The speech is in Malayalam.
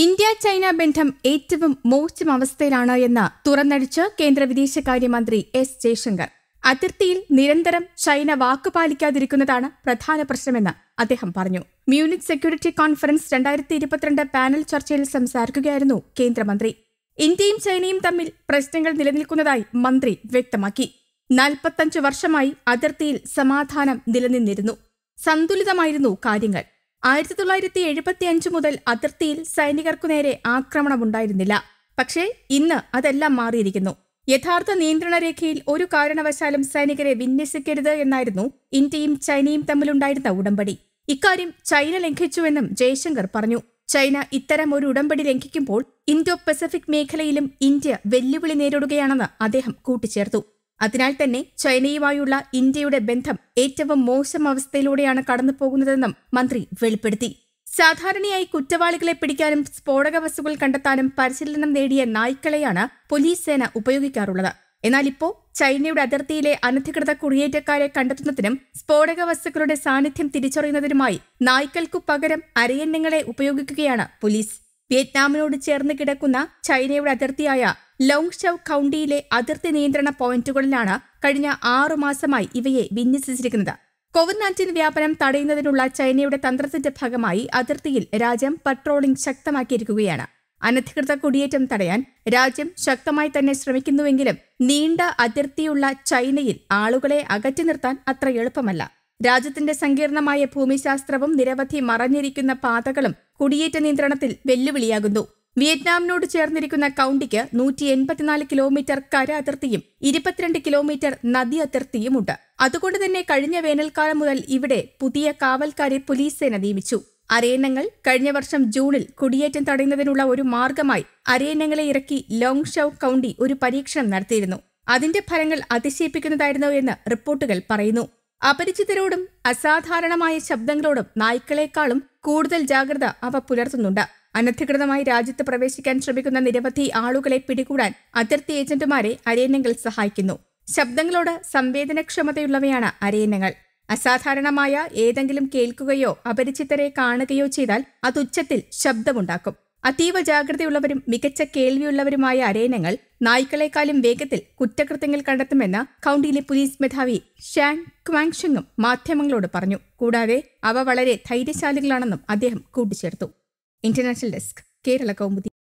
ഇന്ത്യ ചൈന ബന്ധം ഏറ്റവും മോശം അവസ്ഥയിലാണ് എന്ന് തുറന്നടിച്ച് കേന്ദ്ര വിദേശകാര്യമന്ത്രി എസ് ജയശങ്കർ അതിർത്തിയിൽ നിരന്തരം ചൈന വാക്കുപാലിക്കാതിരിക്കുന്നതാണ് പ്രധാന പ്രശ്നമെന്ന് അദ്ദേഹം പറഞ്ഞു മ്യൂണിക് സെക്യൂരിറ്റി കോൺഫറൻസ് രണ്ടായിരത്തി ഇരുപത്തിരണ്ട് പാനൽ ചർച്ചയിൽ സംസാരിക്കുകയായിരുന്നു കേന്ദ്രമന്ത്രി ഇന്ത്യയും ചൈനയും തമ്മിൽ പ്രശ്നങ്ങൾ നിലനിൽക്കുന്നതായി മന്ത്രി വ്യക്തമാക്കി നാൽപ്പത്തഞ്ച് വർഷമായി അതിർത്തിയിൽ സമാധാനം നിലനിന്നിരുന്നു സന്തുലിതമായിരുന്നു കാര്യങ്ങൾ ആയിരത്തി തൊള്ളായിരത്തി എഴുപത്തി അഞ്ച് മുതൽ അതിർത്തിയിൽ സൈനികർക്കു നേരെ ആക്രമണമുണ്ടായിരുന്നില്ല പക്ഷേ ഇന്ന് അതെല്ലാം മാറിയിരിക്കുന്നു യഥാർത്ഥ നിയന്ത്രണ രേഖയിൽ ഒരു കാരണവശാലും സൈനികരെ വിന്യസിക്കരുത് എന്നായിരുന്നു ഇന്ത്യയും ചൈനയും തമ്മിലുണ്ടായിരുന്ന ഉടമ്പടി ഇക്കാര്യം ചൈന ലംഘിച്ചുവെന്നും ജയശങ്കർ പറഞ്ഞു ചൈന ഇത്തരം ഒരു ഉടമ്പടി ലംഘിക്കുമ്പോൾ ഇന്തോ പസഫിക് മേഖലയിലും ഇന്ത്യ വെല്ലുവിളി നേരിടുകയാണെന്ന് അദ്ദേഹം കൂട്ടിച്ചേർത്തു അതിനാൽ തന്നെ ചൈനയുമായുള്ള ഇന്ത്യയുടെ ബന്ധം ഏറ്റവും മോശം അവസ്ഥയിലൂടെയാണ് കടന്നുപോകുന്നതെന്നും മന്ത്രി വെളിപ്പെടുത്തി സാധാരണയായി കുറ്റവാളികളെ പിടിക്കാനും സ്ഫോടക വസ്തുക്കൾ കണ്ടെത്താനും പരിശീലനം നേടിയ നായ്ക്കളെയാണ് പോലീസ് സേന ഉപയോഗിക്കാറുള്ളത് എന്നാൽ ഇപ്പോ ചൈനയുടെ അതിർത്തിയിലെ അനധികൃത കുടിയേറ്റക്കാരെ കണ്ടെത്തുന്നതിനും സ്ഫോടക വസ്തുക്കളുടെ സാന്നിധ്യം തിരിച്ചറിയുന്നതിനുമായി നായ്ക്കൾക്കു പകരം അരയന്നങ്ങളെ ഉപയോഗിക്കുകയാണ് പോലീസ് വിയറ്റ്നാമിനോട് ചേർന്ന് കിടക്കുന്ന ചൈനയുടെ അതിർത്തിയായ ലോങ് ഷവ് കൌണ്ടിയിലെ അതിർത്തി നിയന്ത്രണ പോയിന്റുകളിലാണ് കഴിഞ്ഞ ആറു മാസമായി ഇവയെ വിന്യസിച്ചിരിക്കുന്നത് കോവിഡ് നയൻറ്റീൻ വ്യാപനം തടയുന്നതിനുള്ള ചൈനയുടെ തന്ത്രത്തിന്റെ ഭാഗമായി അതിർത്തിയിൽ രാജ്യം പട്രോളിംഗ് ശക്തമാക്കിയിരിക്കുകയാണ് അനധികൃത കുടിയേറ്റം തടയാൻ രാജ്യം ശക്തമായി തന്നെ ശ്രമിക്കുന്നുവെങ്കിലും നീണ്ട അതിർത്തിയുള്ള ചൈനയിൽ ആളുകളെ അകറ്റി നിർത്താൻ അത്ര എളുപ്പമല്ല രാജ്യത്തിന്റെ സങ്കീർണമായ ഭൂമിശാസ്ത്രവും നിരവധി മറഞ്ഞിരിക്കുന്ന പാതകളും കുടിയേറ്റ നിയന്ത്രണത്തിൽ വെല്ലുവിളിയാകുന്നു വിയറ്റ്നാമിനോട് ചേർന്നിരിക്കുന്ന കൌണ്ടിക്ക് നൂറ്റി എൺപത്തിനാല് കിലോമീറ്റർ കര അതിർത്തിയും ഇരുപത്തിരണ്ട് കിലോമീറ്റർ നദി അതിർത്തിയുമുണ്ട് അതുകൊണ്ട് തന്നെ കഴിഞ്ഞ വേനൽക്കാലം മുതൽ ഇവിടെ പുതിയ കാവൽക്കാരെ പോലീസ് സേന നിയമിച്ചു അരയന്നങ്ങൾ കഴിഞ്ഞ വർഷം ജൂണിൽ കുടിയേറ്റം തടയുന്നതിനുള്ള ഒരു മാർഗമായി അരയന്നങ്ങളെ ഇറക്കി ലോങ് ഷൌ കൌണ്ടി ഒരു പരീക്ഷണം നടത്തിയിരുന്നു അതിന്റെ ഫലങ്ങൾ അതിശയിപ്പിക്കുന്നതായിരുന്നു എന്ന് റിപ്പോർട്ടുകൾ പറയുന്നു അപരിചിതരോടും അസാധാരണമായ ശബ്ദങ്ങളോടും നായ്ക്കളെക്കാളും കൂടുതൽ ജാഗ്രത അവ പുലർത്തുന്നുണ്ട് അനധികൃതമായി രാജ്യത്ത് പ്രവേശിക്കാൻ ശ്രമിക്കുന്ന നിരവധി ആളുകളെ പിടികൂടാൻ അതിർത്തി ഏജന്റുമാരെ അരയന്നങ്ങൾ സഹായിക്കുന്നു ശബ്ദങ്ങളോട് സംവേദനക്ഷമതയുള്ളവയാണ് അരയന്നങ്ങൾ അസാധാരണമായ ഏതെങ്കിലും കേൾക്കുകയോ അപരിചിതരെ കാണുകയോ ചെയ്താൽ അത് ഉച്ചത്തിൽ ശബ്ദമുണ്ടാക്കും അതീവ ജാഗ്രതയുള്ളവരും മികച്ച കേൾവിയുള്ളവരുമായ അരയനങ്ങൾ നായ്ക്കളെക്കാളും വേഗത്തിൽ കുറ്റകൃത്യങ്ങൾ കണ്ടെത്തുമെന്ന് കൌണ്ടിയിലെ പോലീസ് മേധാവി ഷാങ് ക്വാങ്ഷുങ്ങും മാധ്യമങ്ങളോട് പറഞ്ഞു കൂടാതെ അവ വളരെ ധൈര്യശാലികളാണെന്നും അദ്ദേഹം കൂട്ടിച്ചേർത്തു ഇന്റർനാഷണൽ ഡെസ്ക് കേരള കൗമുദി